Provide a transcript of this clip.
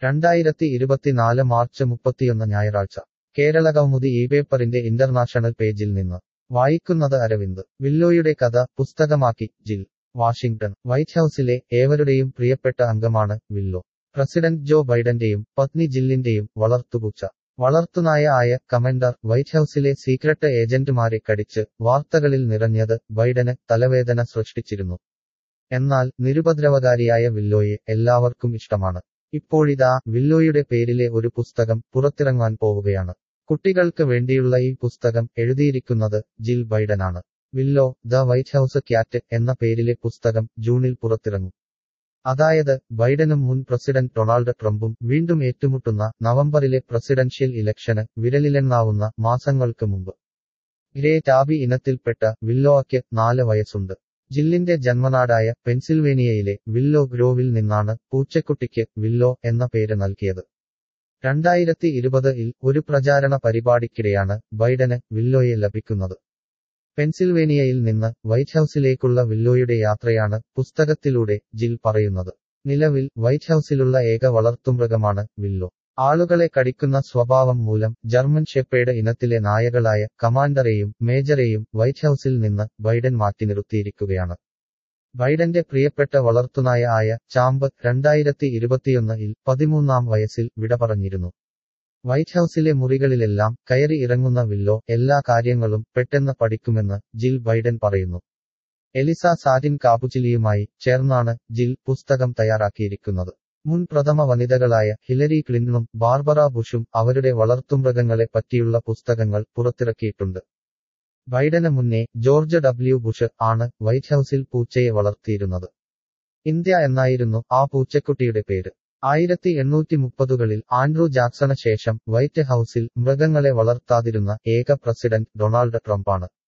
രണ്ടായിരത്തി ഇരുപത്തിനാല് മാർച്ച് മുപ്പത്തിയൊന്ന് ഞായറാഴ്ച കേരള കൗമുദി ഈ പേപ്പറിന്റെ ഇന്റർനാഷണൽ പേജിൽ നിന്ന് വായിക്കുന്നത് അരവിന്ദ് വില്ലോയുടെ കഥ പുസ്തകമാക്കി ജിൽ വാഷിംഗ്ടൺ വൈറ്റ് ഹൌസിലെ ഏവരുടെയും പ്രിയപ്പെട്ട അംഗമാണ് വില്ലോ പ്രസിഡന്റ് ജോ ബൈഡന്റെയും പത്നി ജില്ലിന്റെയും വളർത്തുപൂച്ച വളർത്തുനായ ആയ കമൻഡർ വൈറ്റ് ഹൌസിലെ സീക്രട്ട് ഏജന്റുമാരെ കടിച്ച് വാർത്തകളിൽ നിറഞ്ഞത് ബൈഡന് തലവേദന സൃഷ്ടിച്ചിരുന്നു എന്നാൽ നിരുപദ്രവകാരിയായ വില്ലോയെ എല്ലാവർക്കും ഇഷ്ടമാണ് ഇപ്പോഴിതാ വില്ലോയുടെ പേരിലെ ഒരു പുസ്തകം പുറത്തിറങ്ങാൻ പോവുകയാണ് കുട്ടികൾക്ക് വേണ്ടിയുള്ള ഈ പുസ്തകം എഴുതിയിരിക്കുന്നത് ജിൽ ബൈഡനാണ് Willow the White House cat എന്ന പേരിലെ പുസ്തകം ജൂണിൽ പുറത്തിറങ്ങും അതായത് ബൈഡനും മുൻ പ്രസിഡന്റ് ഡൊണാൾഡ് ട്രംപും വീണ്ടും ഏറ്റുമുട്ടുന്ന നവംബറിലെ പ്രസിഡൻഷ്യൽ ഇലക്ഷന് വിരലിലെണ്ണാവുന്ന മാസങ്ങൾക്ക് മുമ്പ് ഗ്രേ ടാബി ഇനത്തിൽപ്പെട്ട വില്ലോയ്ക്ക് നാല് വയസ്സുണ്ട് ജില്ലിന്റെ ജന്മനാടായ പെൻസിൽവേനിയയിലെ വില്ലോ ഗ്രോവിൽ നിന്നാണ് പൂച്ചക്കുട്ടിക്ക് വില്ലോ എന്ന പേര് നൽകിയത് രണ്ടായിരത്തി ഇരുപതിൽ ഒരു പ്രചാരണ പരിപാടിക്കിടെയാണ് ബൈഡന് വില്ലോയെ ലഭിക്കുന്നത് പെൻസിൽവേനിയയിൽ നിന്ന് വൈറ്റ് ഹൌസിലേക്കുള്ള വില്ലോയുടെ യാത്രയാണ് പുസ്തകത്തിലൂടെ ജിൽ പറയുന്നത് നിലവിൽ വൈറ്റ് ഹൌസിലുള്ള ഏക വളർത്തുമൃഗമാണ് വില്ലോ ആളുകളെ കടിക്കുന്ന സ്വഭാവം മൂലം ജർമ്മൻ ഷെപ്പേഡ് ഇനത്തിലെ നായകളായ കമാൻഡറെയും മേജറെയും വൈറ്റ് ഹൌസിൽ നിന്ന് ബൈഡൻ മാറ്റി നിർത്തിയിരിക്കുകയാണ് ബൈഡന്റെ പ്രിയപ്പെട്ട വളർത്തുനായ ആയ ചാമ്പ് രണ്ടായിരത്തി ഇരുപത്തിയൊന്നിൽ പതിമൂന്നാം വയസ്സിൽ വിട പറഞ്ഞിരുന്നു വൈറ്റ് ഹൌസിലെ മുറികളിലെല്ലാം കയറി ഇറങ്ങുന്ന വില്ലോ എല്ലാ കാര്യങ്ങളും പെട്ടെന്ന് പഠിക്കുമെന്ന് ജിൽ ബൈഡൻ പറയുന്നു എലിസ സാറ്റിൻ കാപ്പുചിലിയുമായി ചേർന്നാണ് ജിൽ പുസ്തകം തയ്യാറാക്കിയിരിക്കുന്നത് മുൻ പ്രഥമ വനിതകളായ ഹിലരി ക്ലിന്റണും ബാർബറ ബുഷും അവരുടെ വളർത്തുമൃഗങ്ങളെ പറ്റിയുള്ള പുസ്തകങ്ങൾ പുറത്തിറക്കിയിട്ടുണ്ട് ബൈഡന് മുന്നേ ജോർജ് ഡബ്ല്യു ബുഷ് ആണ് വൈറ്റ് ഹൌസിൽ പൂച്ചയെ വളർത്തിയിരുന്നത് ഇന്ത്യ എന്നായിരുന്നു ആ പൂച്ചക്കുട്ടിയുടെ പേര് ആയിരത്തി എണ്ണൂറ്റി മുപ്പതുകളിൽ ആൻഡ്രൂ ജാക്സണ് ശേഷം വൈറ്റ് ഹൌസിൽ മൃഗങ്ങളെ വളർത്താതിരുന്ന ഏക പ്രസിഡന്റ് ഡൊണാൾഡ് ട്രംപാണ്